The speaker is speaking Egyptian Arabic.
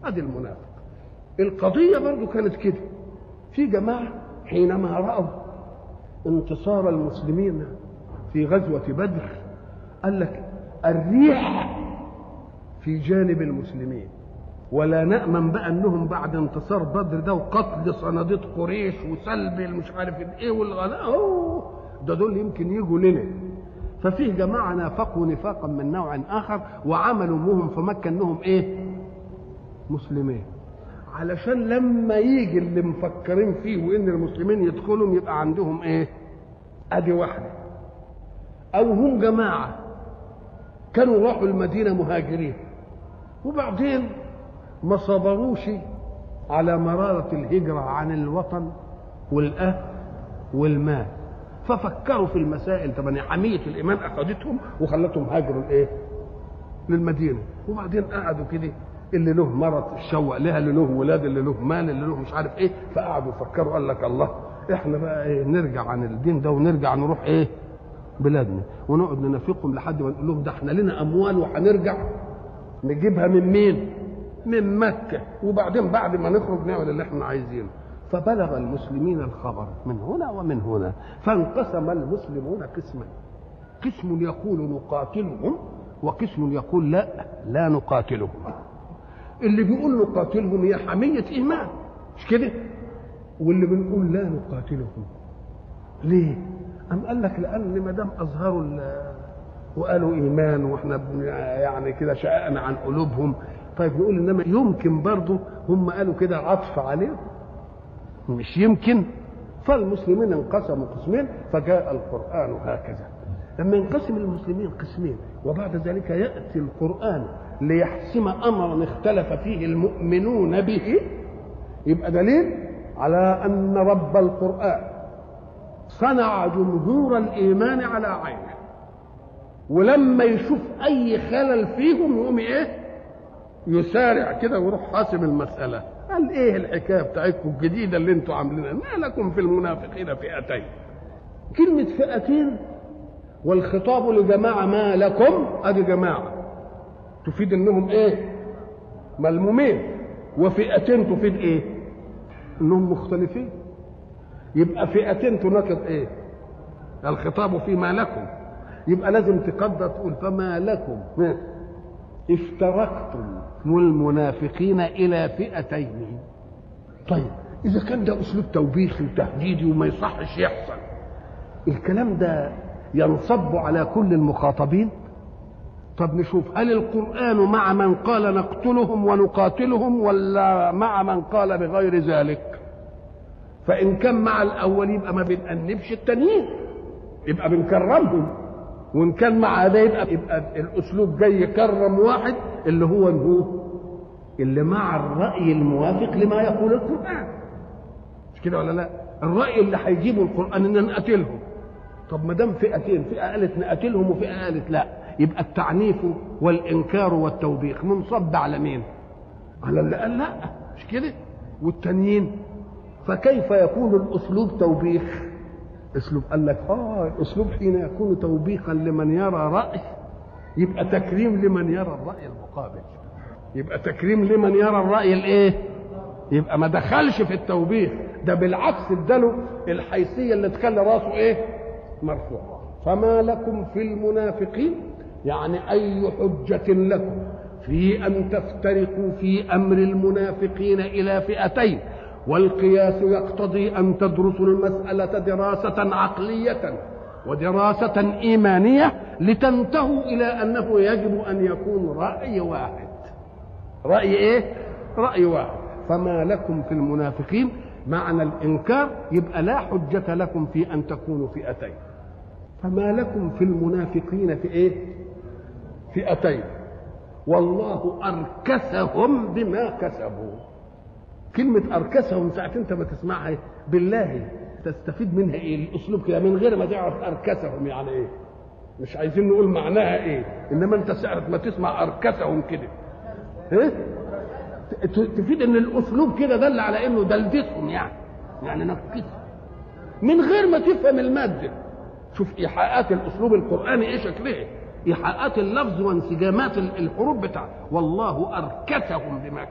ادي المنافق القضيه برضو كانت كده في جماعه حينما راوا انتصار المسلمين في غزوه بدر قال لك الريح في جانب المسلمين ولا نأمن بقى انهم بعد انتصار بدر ده وقتل صناديد قريش وسلب المش عارف ايه والغلاء أوه ده دول يمكن يجوا لنا ففيه جماعة نافقوا نفاقا من نوع آخر وعملوا بهم في مكة انهم ايه مسلمين علشان لما يجي اللي مفكرين فيه وان المسلمين يدخلوا يبقى عندهم ايه ادي واحدة او هم جماعة كانوا راحوا المدينة مهاجرين وبعدين ما صبروش على مرارة الهجرة عن الوطن والأهل والمال ففكروا في المسائل طبعا حمية الإيمان أخذتهم وخلتهم هاجروا الإيه؟ للمدينة وبعدين قعدوا كده اللي له مرض الشوق لها اللي له ولاد اللي له مال اللي له مش عارف ايه فقعدوا يفكروا قال لك الله احنا بقى ايه نرجع عن الدين ده ونرجع نروح ايه بلادنا ونقعد ننافقهم لحد ما نقول لهم ده احنا لنا اموال وهنرجع نجيبها من مين؟ من مكة وبعدين بعد ما نخرج نعمل اللي احنا عايزينه فبلغ المسلمين الخبر من هنا ومن هنا فانقسم المسلمون قسمين قسم يقول نقاتلهم وقسم يقول لا لا نقاتلهم اللي بيقول نقاتلهم هي حمية إيمان مش كده واللي بنقول لا نقاتلهم ليه أم قال لك لأن ما دام أظهروا وقالوا إيمان وإحنا يعني كده شققنا عن قلوبهم طيب نقول انما يمكن برضه هم قالوا كده عطف عليه مش يمكن فالمسلمين انقسموا قسمين فجاء القران هكذا لما ينقسم المسلمين قسمين وبعد ذلك ياتي القران ليحسم امرا اختلف فيه المؤمنون به يبقى دليل على ان رب القران صنع جمهور الايمان على عينه ولما يشوف اي خلل فيهم يقوم ايه يسارع كده ويروح حاسم المسألة قال ايه الحكاية بتاعتكم الجديدة اللي انتوا عاملينها ما لكم في المنافقين فئتين كلمة فئتين والخطاب لجماعة ما لكم ادي جماعة تفيد انهم ايه ملمومين وفئتين تفيد ايه انهم مختلفين يبقى فئتين تناقض ايه الخطاب فيما لكم يبقى لازم تقدر تقول فما لكم افترقتم المنافقين الى فئتين طيب اذا كان ده اسلوب توبيخي وتهديدي وما يصحش يحصل الكلام ده ينصب على كل المخاطبين طب نشوف هل القران مع من قال نقتلهم ونقاتلهم ولا مع من قال بغير ذلك فان كان مع الاول يبقى ما بنأنبش التانيين يبقى بنكرمهم وان كان مع ده يبقى, يبقى الاسلوب جاي يكرم واحد اللي هو هو اللي مع الراي الموافق لما يقول القران مش كده ولا لا الراي اللي هيجيبه القران ان نقتلهم طب ما دام فئتين فئه قالت نقتلهم وفئه قالت لا يبقى التعنيف والانكار والتوبيخ منصب على مين على اللي قال لا مش كده والتانيين فكيف يكون الاسلوب توبيخ اسلوب قال لك اه الاسلوب حين يكون توبيخا لمن يرى راي يبقى تكريم لمن يرى الراي المقابل يبقى تكريم لمن يرى الراي الايه يبقى ما دخلش في التوبيخ ده بالعكس اداله الحيثيه اللي تخلي راسه ايه مرفوع فما لكم في المنافقين يعني اي حجه لكم في ان تفترقوا في امر المنافقين الى فئتين والقياس يقتضي ان تدرسوا المساله دراسه عقليه ودراسه ايمانيه لتنتهوا الى انه يجب ان يكون راي واحد راي ايه راي واحد فما لكم في المنافقين معنى الانكار يبقى لا حجه لكم في ان تكونوا فئتين فما لكم في المنافقين في ايه فئتين والله اركسهم بما كسبوا كلمة أركسهم ساعة أنت ما تسمعها بالله تستفيد منها إيه؟ الأسلوب كده من غير ما تعرف أركسهم يعني إيه؟ مش عايزين نقول معناها إيه؟ إنما أنت ساعة ما تسمع أركسهم كده إيه؟ تفيد إن الأسلوب كده دل على إنه دلدتهم يعني يعني نكسهم من غير ما تفهم المادة شوف إيحاءات الأسلوب القرآني إيه شكلها إيحاءات اللفظ وانسجامات الحروف بتاعته والله أركسهم بما